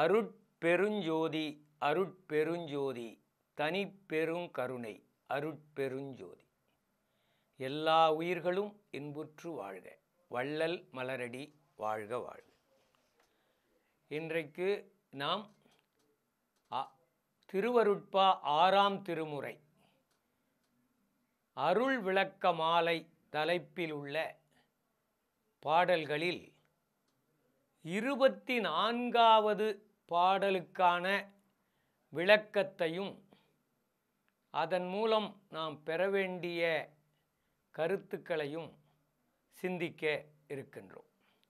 அருட்பெருஞ்சோதி அருட்பெருஞ்சோதி தனிப்பெருங்கருணை அருட்பெருஞ்சோதி எல்லா உயிர்களும் இன்புற்று வாழ்க வள்ளல் மலரடி வாழ்க வாழ்க இன்றைக்கு நாம் அ- திருவருட்பா ஆறாம் திருமுறை அருள் விளக்க மாலை தலைப்பில் உள்ள பாடல்களில் இருபத்தி நான்காவது பாடலுக்கான விளக்கத்தையும் அதன் மூலம் நாம் பெற வேண்டிய கருத்துக்களையும் சிந்திக்க இருக்கின்றோம்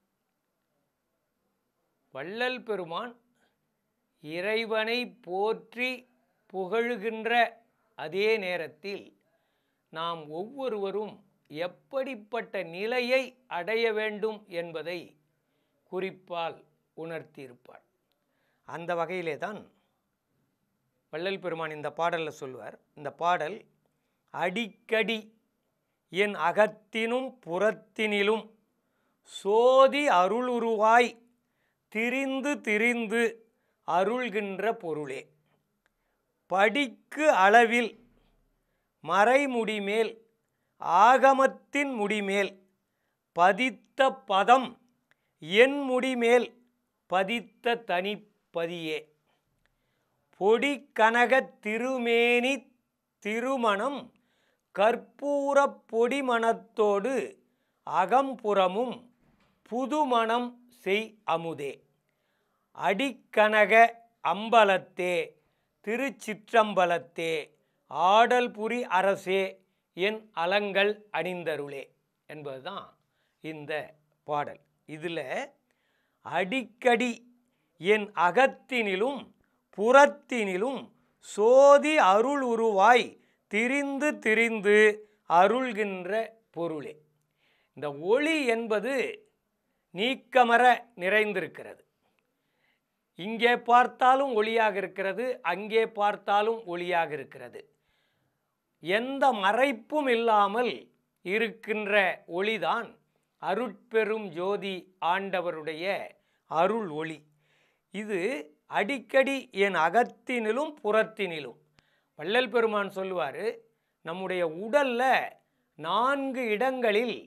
வள்ளல் பெருமான் இறைவனை போற்றி புகழுகின்ற அதே நேரத்தில் நாம் ஒவ்வொருவரும் எப்படிப்பட்ட நிலையை அடைய வேண்டும் என்பதை குறிப்பால் உணர்த்தியிருப்பார் அந்த வகையிலே தான் வள்ளல் பெருமான் இந்த பாடலில் சொல்வார் இந்த பாடல் அடிக்கடி என் அகத்தினும் புறத்தினிலும் சோதி அருளுருவாய் திரிந்து திரிந்து அருள்கின்ற பொருளே படிக்கு அளவில் மறைமுடிமேல் ஆகமத்தின் முடிமேல் பதித்த பதம் என் முடிமேல் பதித்த தனிப்பதியே பொடி கனக திருமேனி திருமணம் கற்பூர பொடிமணத்தோடு அகம்புறமும் புதுமணம் செய் அமுதே அடிக்கனக அம்பலத்தே திருச்சிற்றம்பலத்தே ஆடல் புரி அரசே என் அலங்கள் அணிந்தருளே என்பதுதான் இந்த பாடல் இதில் அடிக்கடி என் அகத்தினிலும் புறத்தினிலும் சோதி அருள் உருவாய் திரிந்து திரிந்து அருள்கின்ற பொருளே இந்த ஒளி என்பது நீக்கமர நிறைந்திருக்கிறது இங்கே பார்த்தாலும் ஒளியாக இருக்கிறது அங்கே பார்த்தாலும் ஒளியாக இருக்கிறது எந்த மறைப்பும் இல்லாமல் இருக்கின்ற ஒளிதான் அருட்பெரும் ஜோதி ஆண்டவருடைய அருள் ஒளி இது அடிக்கடி என் அகத்தினிலும் புறத்தினிலும் வள்ளல் பெருமான் சொல்லுவார் நம்முடைய உடல்ல நான்கு இடங்களில்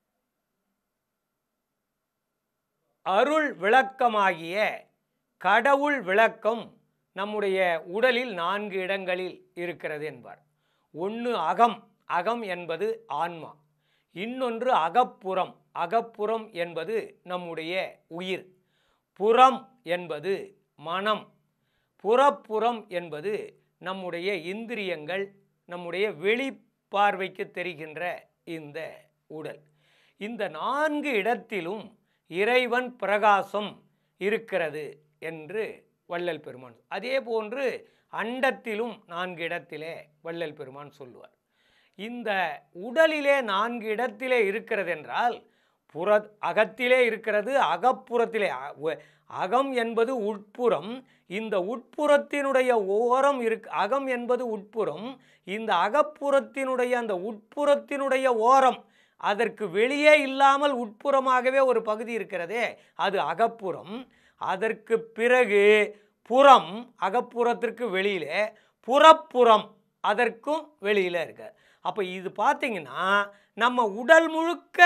அருள் விளக்கமாகிய கடவுள் விளக்கம் நம்முடைய உடலில் நான்கு இடங்களில் இருக்கிறது என்பார் ஒன்று அகம் அகம் என்பது ஆன்மா இன்னொன்று அகப்புறம் அகப்புறம் என்பது நம்முடைய உயிர் புறம் என்பது மனம் புறப்புறம் என்பது நம்முடைய இந்திரியங்கள் நம்முடைய வெளி பார்வைக்கு தெரிகின்ற இந்த உடல் இந்த நான்கு இடத்திலும் இறைவன் பிரகாசம் இருக்கிறது என்று வள்ளல் பெருமான் அதே போன்று அண்டத்திலும் நான்கு இடத்திலே வள்ளல் பெருமான் சொல்லுவார் இந்த உடலிலே நான்கு இடத்திலே இருக்கிறது என்றால் புற அகத்திலே இருக்கிறது அகப்புறத்திலே அ- உ- அகம் என்பது உட்புறம் இந்த உட்புறத்தினுடைய ஓரம் இருக்கு அகம் என்பது உட்புறம் இந்த அகப்புறத்தினுடைய அந்த உட்புறத்தினுடைய ஓரம் அதற்கு வெளியே இல்லாமல் உட்புறமாகவே ஒரு பகுதி இருக்கிறதே அது அகப்புறம் அதற்கு பிறகு புறம் அகப்புறத்திற்கு வெளியிலே புறப்புறம் அதற்கும் வெளியில் இருக்கு அப்போ இது பார்த்தீங்கன்னா நம்ம உடல் முழுக்க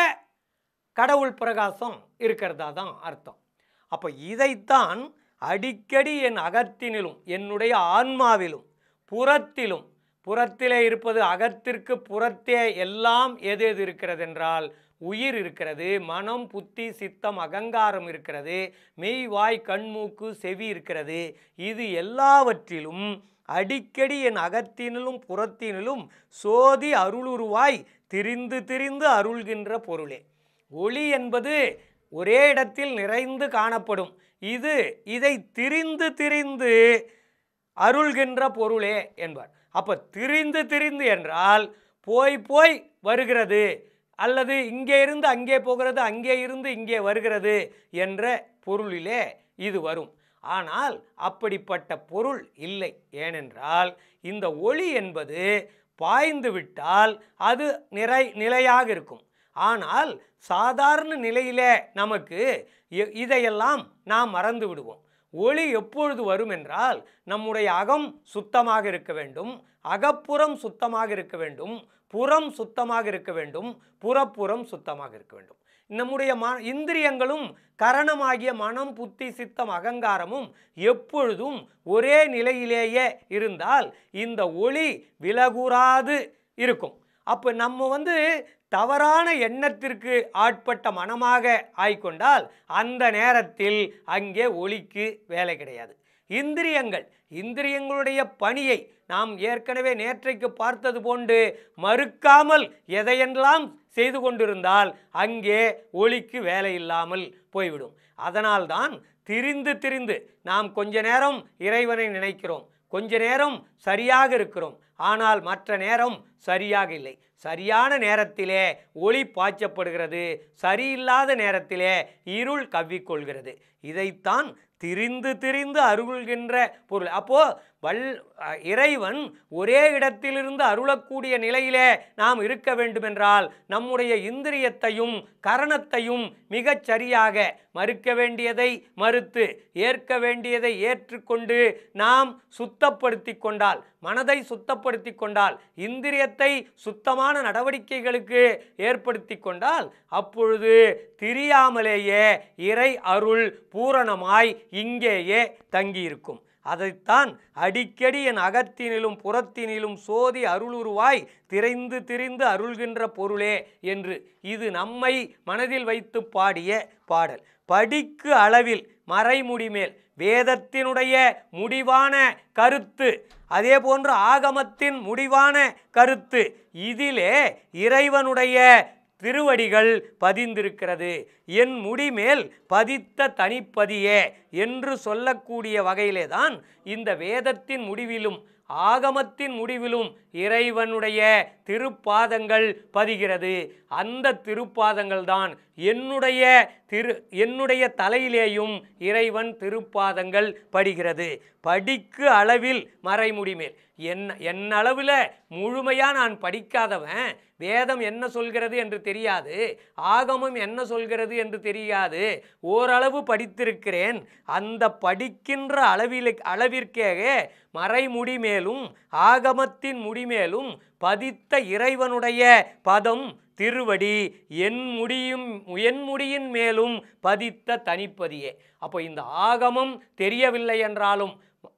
கடவுள் பிரகாசம் இருக்கிறதா தான் அர்த்தம் அப்போ இதைத்தான் அடிக்கடி என் அகத்தினிலும் என்னுடைய ஆன்மாவிலும் புறத்திலும் புறத்திலே இருப்பது அகத்திற்கு புறத்தே எல்லாம் எது எது இருக்கிறது என்றால் உயிர் இருக்கிறது மனம் புத்தி சித்தம் அகங்காரம் இருக்கிறது மெய் வாய் கண்மூக்கு செவி இருக்கிறது இது எல்லாவற்றிலும் அடிக்கடி என் அகத்தினிலும் புறத்தினிலும் சோதி அருளுருவாய் திரிந்து திரிந்து அருள்கின்ற பொருளே ஒளி என்பது ஒரே இடத்தில் நிறைந்து காணப்படும் இது இதை திரிந்து திரிந்து அருள்கின்ற பொருளே என்பார் அப்போ திரிந்து திரிந்து என்றால் போய் போய் வருகிறது அல்லது இங்கே இருந்து அங்கே போகிறது அங்கே இருந்து இங்கே வருகிறது என்ற பொருளிலே இது வரும் ஆனால் அப்படிப்பட்ட பொருள் இல்லை ஏனென்றால் இந்த ஒளி என்பது பாய்ந்து விட்டால் அது நிறை நிலையாக இருக்கும் ஆனால் சாதாரண நிலையிலே நமக்கு இ- இதையெல்லாம் நாம் மறந்து விடுவோம் ஒளி எப்பொழுது வரும் என்றால் நம்முடைய அகம் சுத்தமாக இருக்க வேண்டும் அகப்புறம் சுத்தமாக இருக்க வேண்டும் புறம் சுத்தமாக இருக்க வேண்டும் புறப்புறம் சுத்தமாக இருக்க வேண்டும் நம்முடைய ம இந்திரியங்களும் கரணமாகிய மனம் புத்தி சித்தம் அகங்காரமும் எப்பொழுதும் ஒரே நிலையிலேயே இருந்தால் இந்த ஒளி விலகுறாது இருக்கும் அப்போ நம்ம வந்து தவறான எண்ணத்திற்கு ஆட்பட்ட மனமாக ஆய்கொண்டால் அந்த நேரத்தில் அங்கே ஒளிக்கு வேலை கிடையாது இந்திரியங்கள் இந்திரியங்களுடைய பணியை நாம் ஏற்கனவே நேற்றைக்கு பார்த்தது போன்று மறுக்காமல் எதையெல்லாம் செய்து கொண்டிருந்தால் அங்கே ஒளிக்கு வேலை இல்லாமல் போய்விடும் அதனால்தான் திரிந்து திரிந்து நாம் கொஞ்ச நேரம் இறைவனை நினைக்கிறோம் கொஞ்ச நேரம் சரியாக இருக்கிறோம் ஆனால் மற்ற நேரம் சரியாக இல்லை சரியான நேரத்திலே ஒளி பாய்ச்சப்படுகிறது சரியில்லாத நேரத்திலே இருள் கவ்விக்கொள்கிறது இதைத்தான் திரிந்து திரிந்து அருள்கின்ற பொருள் அப்போ வல் அ, இறைவன் ஒரே இடத்திலிருந்து அருளக்கூடிய நிலையிலே நாம் இருக்க வேண்டுமென்றால் நம்முடைய இந்திரியத்தையும் கரணத்தையும் மிகச் சரியாக மறுக்க வேண்டியதை மறுத்து ஏற்க வேண்டியதை ஏற்றுக்கொண்டு நாம் சுத்தப்படுத்தி கொண்டால் மனதை சுத்தப்படுத்தி கொண்டால் இந்திரியத்தை சுத்தமான நடவடிக்கைகளுக்கு ஏற்படுத்தி கொண்டால் அப்பொழுது திரியாமலேயே இறை அருள் பூரணமாய் இங்கேயே தங்கியிருக்கும் அதைத்தான் அடிக்கடி என் அகத்தினிலும் புறத்தினிலும் சோதி அருளுருவாய் திரைந்து திரிந்து அருள்கின்ற பொருளே என்று இது நம்மை மனதில் வைத்து பாடிய பாடல் படிக்கு அளவில் மறைமுடி மேல் வேதத்தினுடைய முடிவான கருத்து அதே போன்று ஆகமத்தின் முடிவான கருத்து இதிலே இறைவனுடைய திருவடிகள் பதிந்திருக்கிறது என் முடிமேல் பதித்த தனிப்பதியே என்று சொல்லக்கூடிய வகையிலே தான் இந்த வேதத்தின் முடிவிலும் ஆகமத்தின் முடிவிலும் இறைவனுடைய திருப்பாதங்கள் பதிகிறது அந்த திருப்பாதங்கள் தான் என்னுடைய திரு என்னுடைய தலையிலேயும் இறைவன் திருப்பாதங்கள் படுகிறது படிக்கு அளவில் மறைமுடிமேல் என் என் அளவில் முழுமையாக நான் படிக்காதவன் வேதம் என்ன சொல்கிறது என்று தெரியாது ஆகமம் என்ன சொல்கிறது என்று தெரியாது ஓரளவு படித்திருக்கிறேன் அந்த படிக்கின்ற அளவில் அளவிற்கே மறைமுடி மேலும் ஆகமத்தின் முடிமேலும் பதித்த இறைவனுடைய பதம் திருவடி என் முடியும் என் முடியின் மேலும் பதித்த தனிப்பதியே அப்போ இந்த ஆகமம் தெரியவில்லை என்றாலும்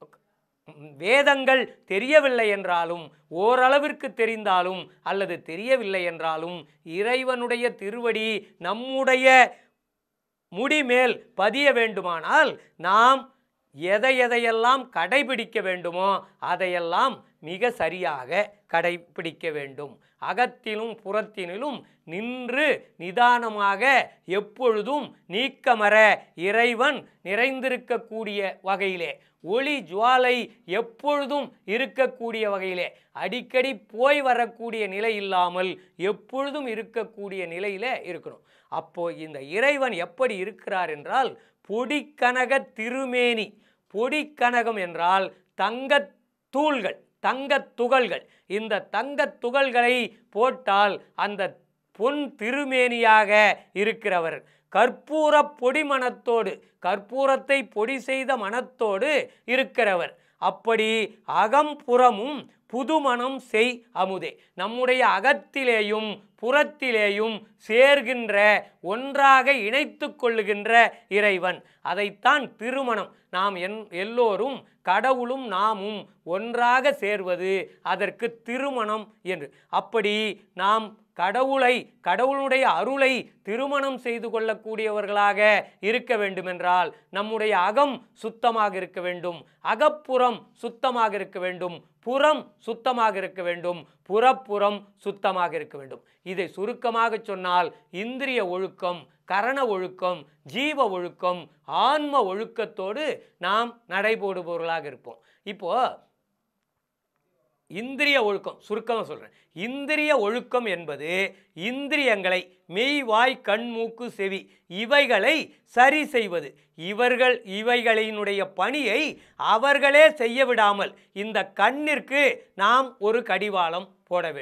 வேதங்கள் தெரியவில்லை என்றாலும் ஓரளவிற்கு தெரிந்தாலும் அல்லது தெரியவில்லை என்றாலும் இறைவனுடைய திருவடி நம்முடைய முடிமேல் பதிய வேண்டுமானால் நாம் எதை எதையெல்லாம் கடைபிடிக்க வேண்டுமோ அதையெல்லாம் மிக சரியாக கடைபிடிக்க வேண்டும் அகத்திலும் புறத்தினிலும் நின்று நிதானமாக எப்பொழுதும் நீக்கமர இறைவன் நிறைந்திருக்கக்கூடிய வகையிலே ஒளி ஜுவாலை எப்பொழுதும் இருக்கக்கூடிய வகையிலே அடிக்கடி போய் வரக்கூடிய நிலை இல்லாமல் எப்பொழுதும் இருக்கக்கூடிய நிலையிலே இருக்கணும் அப்போ இந்த இறைவன் எப்படி இருக்கிறார் என்றால் பொடிக்கனக திருமேனி பொடிக்கனகம் என்றால் தங்கத் தூள்கள் தங்கத் துகள்கள் இந்த தங்கத் துகள்களை போட்டால் அந்த பொன் திருமேனியாக இருக்கிறவர் கற்பூர பொடி மனத்தோடு கற்பூரத்தை பொடி செய்த மனத்தோடு இருக்கிறவர் அப்படி அகம்புறமும் புதுமணம் செய் அமுதே நம்முடைய அகத்திலேயும் புறத்திலேயும் சேர்கின்ற ஒன்றாக இணைத்து கொள்ளுகின்ற இறைவன் அதைத்தான் திருமணம் நாம் என் எல்லோரும் கடவுளும் நாமும் ஒன்றாக சேர்வது அதற்கு திருமணம் என்று அப்படி நாம் கடவுளை கடவுளுடைய அருளை திருமணம் செய்து கொள்ளக்கூடியவர்களாக இருக்க வேண்டுமென்றால் நம்முடைய அகம் சுத்தமாக இருக்க வேண்டும் அகப்புறம் சுத்தமாக இருக்க வேண்டும் புறம் சுத்தமாக இருக்க வேண்டும் புறப்புறம் சுத்தமாக இருக்க வேண்டும் இதை சுருக்கமாக சொன்னால் இந்திரிய ஒழுக்கம் கரண ஒழுக்கம் ஜீவ ஒழுக்கம் ஆன்ம ஒழுக்கத்தோடு நாம் நடைபோடுபவர்களாக இருப்போம் இப்போ இந்திரிய ஒழுக்கம் சுருக்கமாக சொல்கிறேன் இந்திரிய ஒழுக்கம் என்பது இந்திரியங்களை மெய் வாய் கண் மூக்கு செவி இவைகளை சரி செய்வது இவர்கள் இவைகளினுடைய பணியை அவர்களே செய்ய விடாமல் இந்த கண்ணிற்கு நாம் ஒரு கடிவாளம் போட வேண்டும்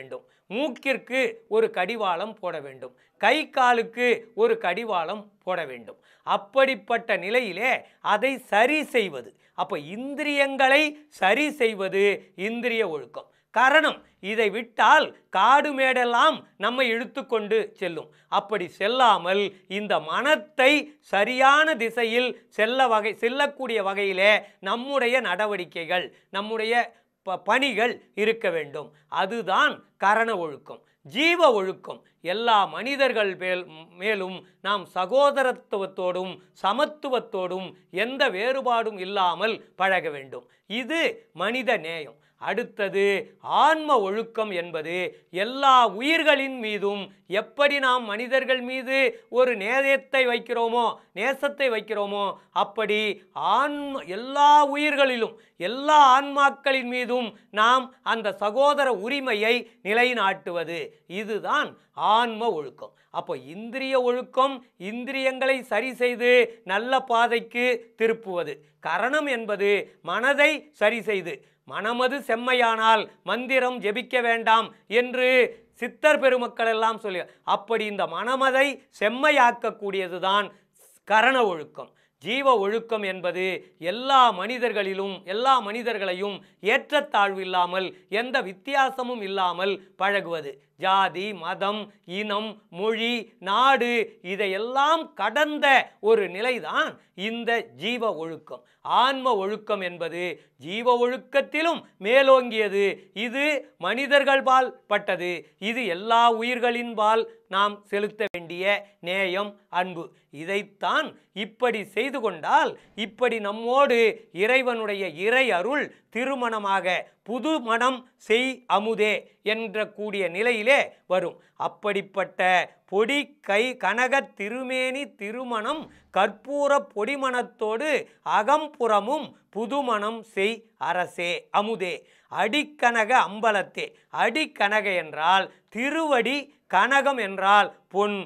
மூக்கிற்கு ஒரு கடிவாளம் போட வேண்டும் கை காலுக்கு ஒரு கடிவாளம் போட வேண்டும் அப்படிப்பட்ட நிலையிலே அதை சரி செய்வது அப்போ இந்திரியங்களை சரி செய்வது இந்திரிய ஒழுக்கம் காரணம் இதை விட்டால் காடு மேடெல்லாம் நம்மை இழுத்துக்கொண்டு செல்லும் அப்படி செல்லாமல் இந்த மனத்தை சரியான திசையில் செல்ல வகை செல்லக்கூடிய வகையிலே நம்முடைய நடவடிக்கைகள் நம்முடைய ப பணிகள் இருக்க வேண்டும் அதுதான் கரண ஒழுக்கம் ஜீவ ஒழுக்கம் எல்லா மனிதர்கள் மேல் மேலும் நாம் சகோதரத்துவத்தோடும் சமத்துவத்தோடும் எந்த வேறுபாடும் இல்லாமல் பழக வேண்டும் இது மனித நேயம் அடுத்தது ஆன்ம ஒழுக்கம் என்பது எல்லா உயிர்களின் மீதும் எப்படி நாம் மனிதர்கள் மீது ஒரு நேயத்தை வைக்கிறோமோ நேசத்தை வைக்கிறோமோ அப்படி ஆன்ம எல்லா உயிர்களிலும் எல்லா ஆன்மாக்களின் மீதும் நாம் அந்த சகோதர உரிமையை நிலைநாட்டுவது இதுதான் ஆன்ம ஒழுக்கம் அப்போ இந்திரிய ஒழுக்கம் இந்திரியங்களை சரி செய்து நல்ல பாதைக்கு திருப்புவது கரணம் என்பது மனதை சரி செய்து மனமது செம்மையானால் மந்திரம் ஜெபிக்க வேண்டாம் என்று சித்தர் பெருமக்கள் எல்லாம் சொல்லி அப்படி இந்த மனமதை செம்மையாக்கக்கூடியதுதான் கரண ஒழுக்கம் ஜீவ ஒழுக்கம் என்பது எல்லா மனிதர்களிலும் எல்லா மனிதர்களையும் ஏற்றத்தாழ்வு இல்லாமல் எந்த வித்தியாசமும் இல்லாமல் பழகுவது ஜாதி மதம் இனம் மொழி நாடு இதையெல்லாம் கடந்த ஒரு நிலைதான் இந்த ஜீவ ஒழுக்கம் ஆன்ம ஒழுக்கம் என்பது ஜீவ ஒழுக்கத்திலும் மேலோங்கியது இது மனிதர்கள் பால் பட்டது இது எல்லா உயிர்களின் பால் நாம் செலுத்த வேண்டிய நேயம் அன்பு இதைத்தான் இப்படி செய்து கொண்டால் இப்படி நம்மோடு இறைவனுடைய இறை அருள் திருமணமாக புது மனம் செய் அமுதே என்ற கூடிய நிலையிலே வரும் அப்படிப்பட்ட பொடி கை கனக திருமேனி திருமணம் கற்பூர பொடிமணத்தோடு அகம்புறமும் புதுமணம் செய் அரசே அமுதே அடிக்கனக அம்பலத்தே அடிக்கனக என்றால் திருவடி கனகம் என்றால் பொன்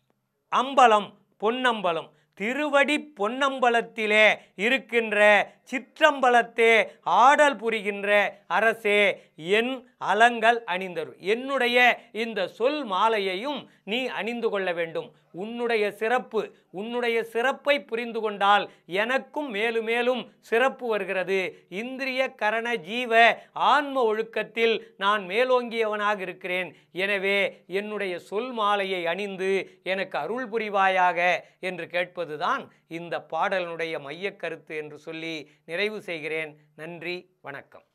அம்பலம் பொன்னம்பலம் திருவடி பொன்னம்பலத்திலே இருக்கின்ற சிற்றம்பலத்தே ஆடல் புரிகின்ற அரசே என் அலங்கள் அணிந்தரு என்னுடைய இந்த சொல் மாலையையும் நீ அணிந்து கொள்ள வேண்டும் உன்னுடைய சிறப்பு உன்னுடைய சிறப்பை புரிந்து கொண்டால் எனக்கும் மேலும் மேலும் சிறப்பு வருகிறது இந்திரிய கரண ஜீவ ஆன்ம ஒழுக்கத்தில் நான் மேலோங்கியவனாக இருக்கிறேன் எனவே என்னுடைய சொல் மாலையை அணிந்து எனக்கு அருள் புரிவாயாக என்று கேட்பதுதான் இந்த பாடலினுடைய மையக்கருத்து என்று சொல்லி நிறைவு செய்கிறேன் நன்றி வணக்கம்